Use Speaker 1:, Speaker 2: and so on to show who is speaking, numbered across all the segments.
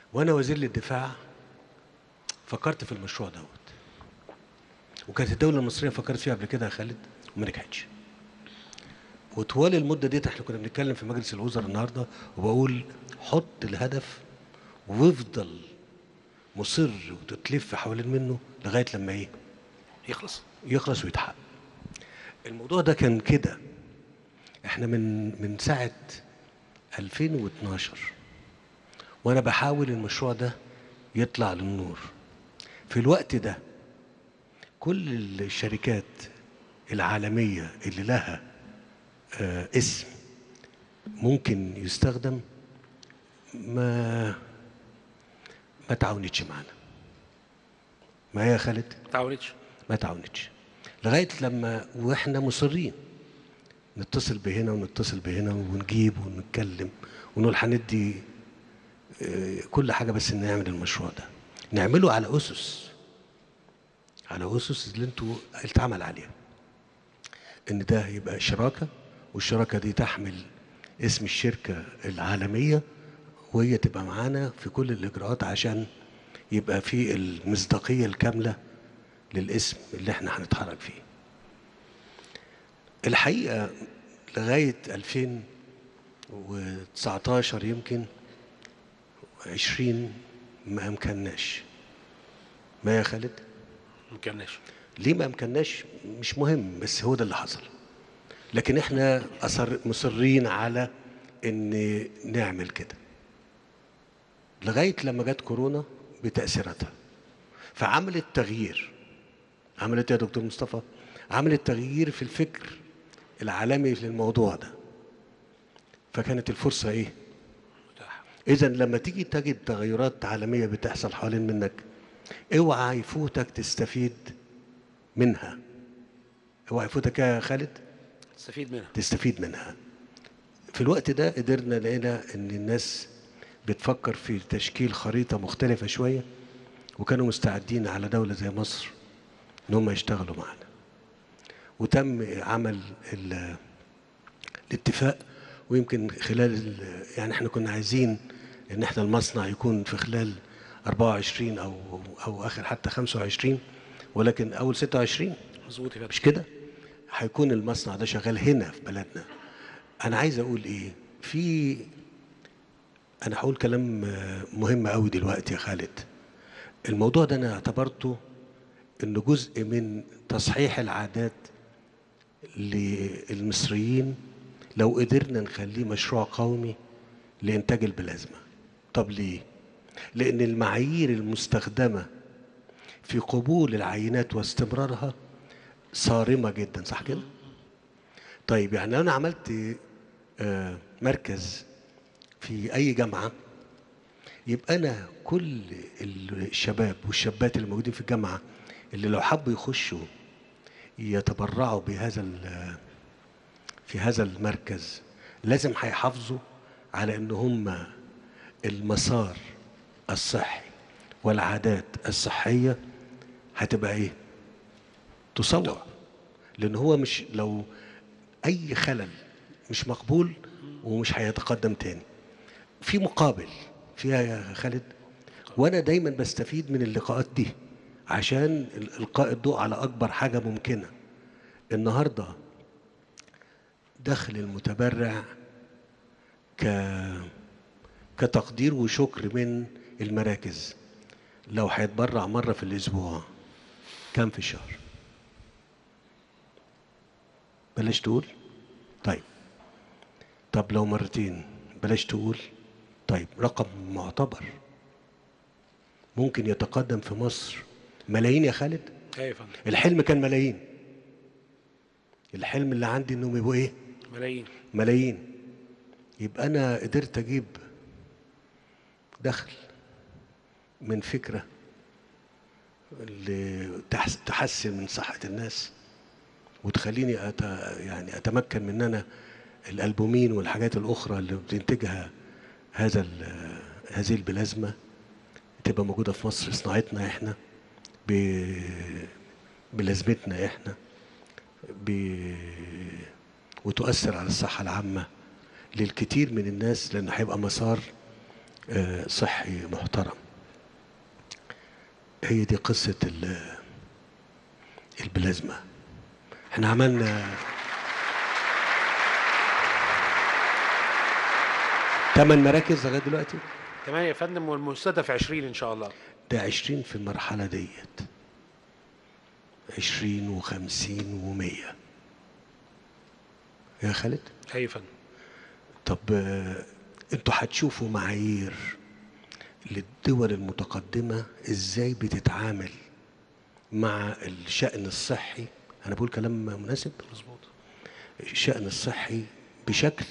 Speaker 1: وانا وزير للدفاع فكرت في المشروع دوت وكانت الدوله المصريه فكرت فيها قبل كده يا خالد وما نجحتش وطوال المده ديت احنا كنا بنتكلم في مجلس الوزراء النهارده وبقول حط الهدف وافضل مصر وتتلف حوالين منه لغايه لما ايه
Speaker 2: يخلص
Speaker 1: يخلص ويتحقق الموضوع ده كان كده احنا من من ساعه 2012 وانا بحاول المشروع ده يطلع للنور في الوقت ده كل الشركات العالميه اللي لها آه اسم ممكن يستخدم ما ما تعاونتش معانا ما هي يا خالد
Speaker 2: ما تعاونتش
Speaker 1: ما تعاونتش لغايه لما واحنا مصرين نتصل بهنا ونتصل بهنا ونجيب ونتكلم ونقول هندي آه، كل حاجه بس نعمل المشروع ده نعمله على اسس على اسس اللي انتوا اتعمل عليها ان ده يبقى شراكه والشراكه دي تحمل اسم الشركه العالميه وهي تبقى معانا في كل الاجراءات عشان يبقى في المصداقيه الكامله للاسم اللي احنا هنتحرك فيه الحقيقه لغايه 2019 يمكن 20 ما امكناش ما يا خالد
Speaker 2: ما كناش
Speaker 1: ليه ما امكناش مش مهم بس هو ده اللي حصل لكن احنا أصر مصرين على ان نعمل كده لغايه لما جت كورونا بتاثيراتها فعملت تغيير عملت إيه يا دكتور مصطفى عملت تغيير في الفكر العالمي للموضوع ده فكانت الفرصه ايه
Speaker 2: متاح
Speaker 1: اذا لما تيجي تجد تغيرات عالميه بتحصل حوالين منك اوعى يفوتك تستفيد منها اوعى يفوتك يا خالد
Speaker 2: تستفيد منها
Speaker 1: تستفيد منها في الوقت ده قدرنا لقينا ان الناس بتفكر في تشكيل خريطه مختلفه شويه وكانوا مستعدين على دوله زي مصر ان هم يشتغلوا معانا وتم عمل ال- الاتفاق ويمكن خلال ال- يعني احنا كنا عايزين ان احنا المصنع يكون في خلال 24 او او اخر حتى 25 ولكن اول 26
Speaker 2: مظبوط يا
Speaker 1: مش
Speaker 2: فندم
Speaker 1: كده هيكون المصنع ده شغال هنا في بلدنا انا عايز اقول ايه في انا هقول كلام آه، مهم قوي دلوقتي يا خالد الموضوع ده انا اعتبرته انه جزء من تصحيح العادات للمصريين لو قدرنا نخليه مشروع قومي لانتاج البلازما طب ليه لان المعايير المستخدمه في قبول العينات واستمرارها صارمه جدا صح كده طيب يعني لو انا عملت آه، مركز في اي جامعه يبقى انا كل الشباب والشابات اللي موجودين في الجامعه اللي لو حبوا يخشوا يتبرعوا بهذا ال- في هذا المركز لازم هيحافظوا على ان هم المسار الصحي والعادات الصحيه هتبقى ايه تصور لان هو مش لو اي خلل مش مقبول ومش هيتقدم تاني في مقابل فيها يا خالد وانا دايما بستفيد من اللقاءات دي عشان القاء الضوء على اكبر حاجه ممكنه النهارده دخل المتبرع ك كتقدير وشكر من المراكز لو هيتبرع مره في الاسبوع كم في الشهر بلاش تقول طيب طب لو مرتين بلاش تقول طيب رقم معتبر ممكن يتقدم في مصر ملايين يا خالد
Speaker 2: ايوه يا فندم
Speaker 1: الحلم كان ملايين الحلم اللي عندي انهم يبقوا ايه
Speaker 2: ملايين
Speaker 1: ملايين يبقى انا قدرت اجيب دخل من فكره اللي تحس- تحسن من صحه الناس وتخليني أت... يعني اتمكن من ان انا الالبومين والحاجات الاخرى اللي بتنتجها هذا ال- هذه البلازما تبقى موجوده في مصر صناعتنا احنا ب... بلازمتنا احنا ب... وتؤثر على الصحه العامه للكثير من الناس لان هيبقى مسار آه، صحي محترم هي دي قصة ال- البلازما احنا عملنا ثمان مراكز لغاية دلوقتي
Speaker 2: تمام يا فندم والمستهدف 20 ان شاء الله
Speaker 1: ده عشرين في المرحلة ديت عشرين وخمسين ومية يا خالد
Speaker 2: اي يا فندم
Speaker 1: طب آه، انتوا هتشوفوا معايير للدول المتقدمة ازاي بتتعامل مع الشأن الصحي انا بقول كلام مناسب
Speaker 2: مظبوط
Speaker 1: الشأن الصحي بشكل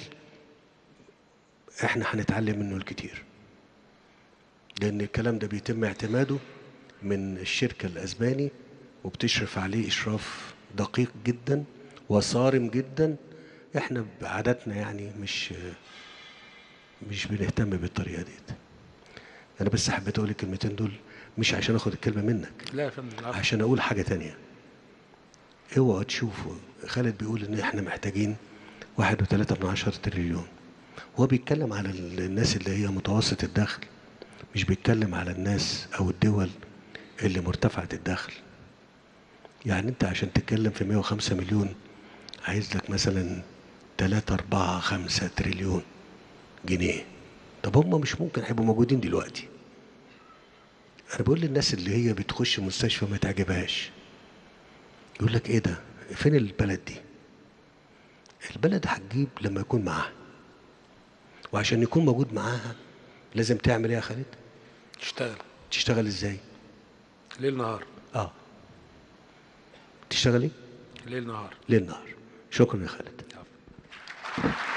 Speaker 1: احنا هنتعلم منه الكتير لان الكلام ده بيتم اعتماده من الشركة الاسباني وبتشرف عليه اشراف دقيق جدا وصارم جدا احنا بعاداتنا يعني مش مش بنهتم بالطريقة ديت انا بس حبيت اقول الكلمتين دول مش عشان اخد الكلمة منك
Speaker 2: لا يا فندم العفو.
Speaker 1: عشان اقول حاجه تانية اوعوا تشوفوا خالد بيقول ان احنا محتاجين واحد وثلاثة من عشرة تريليون هو بيتكلم على ال- الناس اللي هي متوسط الدخل مش بيتكلم على الناس او الدول اللي مرتفعة الدخل يعني انت عشان تتكلم في 105 مليون عايز لك مثلا 3 4 5 تريليون جنيه طب هم مش ممكن هيبقوا موجودين دلوقتي انا بقول للناس اللي هي بتخش مستشفى ما تعجبهاش يقول لك ايه ده فين البلد دي البلد هتجيب لما يكون معاها وعشان يكون موجود معاها لازم تعمل ايه يا خالد
Speaker 2: تشتغل
Speaker 1: تشتغل ازاي
Speaker 2: ليل نهار
Speaker 1: اه تشتغل ايه
Speaker 2: ليل نهار
Speaker 1: ليل نهار شكرا يا خالد
Speaker 2: العفو.